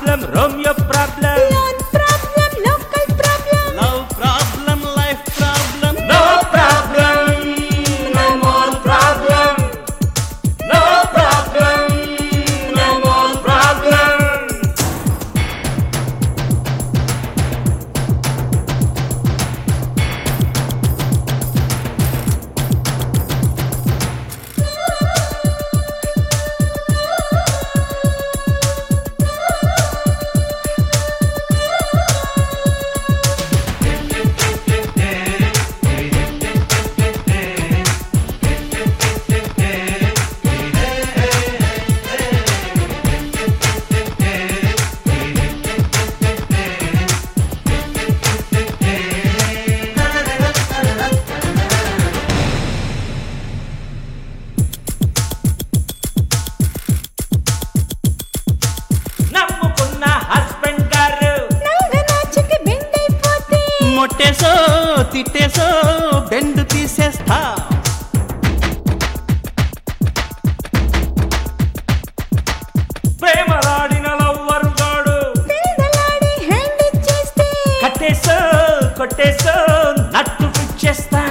Problem Romeo problem Loan problem, local problem. Love problem life problem no problem no more problem no problem no more problem నమ్ముకున్న husband గారు నంగనాచుకి bend అయిపోతే మొట్టేసో తిట్టేసో బెండు తీసేస్తా ప్రేమలాడిన lover గాడు పెందలాడి hand ఇచ్చేస్తే కట్టేసో కొట్టేసో nut fit చేస్తా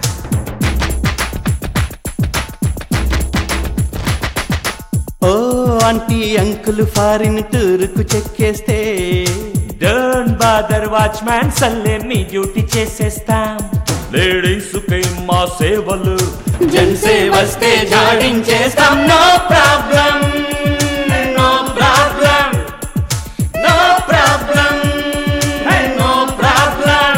ఓ ఆంటీ అంకుల్ ఫారిన్ టూరుకు చెక్కేస్తే డోంట్ బాదర్ వాచ్మ్యాన్ సల్లే మీ డ్యూటీ చేసేస్తాం లేడీస్ కై మా సేవలు జెంట్సే వస్తే జాడించేస్తాం no problem no problem no problem no problem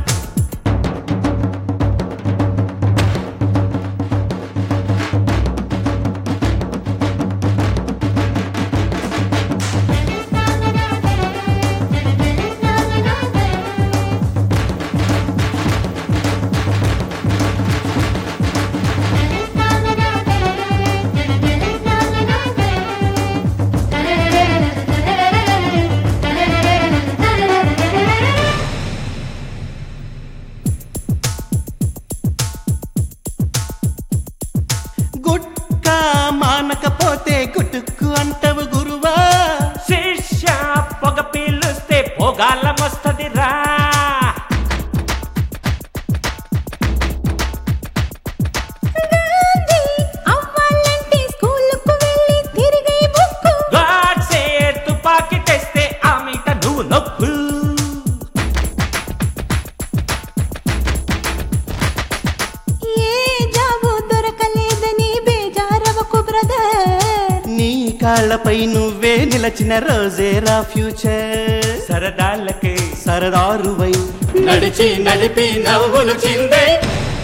gutka మానకపోతే గుటుక్కు అంటవు గురువా శిష్య పొగ పీలుస్తే పొగాలం వస్తుంది రా గాంధీ అవ్వాలంటే స్కూలుకు వెళ్ళి తిరిగే బుక్కు గాడ్సే తుపాకి తెస్తే ఆ మీట నువ్వు నొప్పు ఏ జాబు దొరకలేదని బేజారవకు బ్రదర్ నీ కాళ్ళపై నువ్వే నిలచిన రోజేరా ఫ్యూచర్ సరదాలకే సరదారువై నడిచి నడిపి నవ్వులు చిందే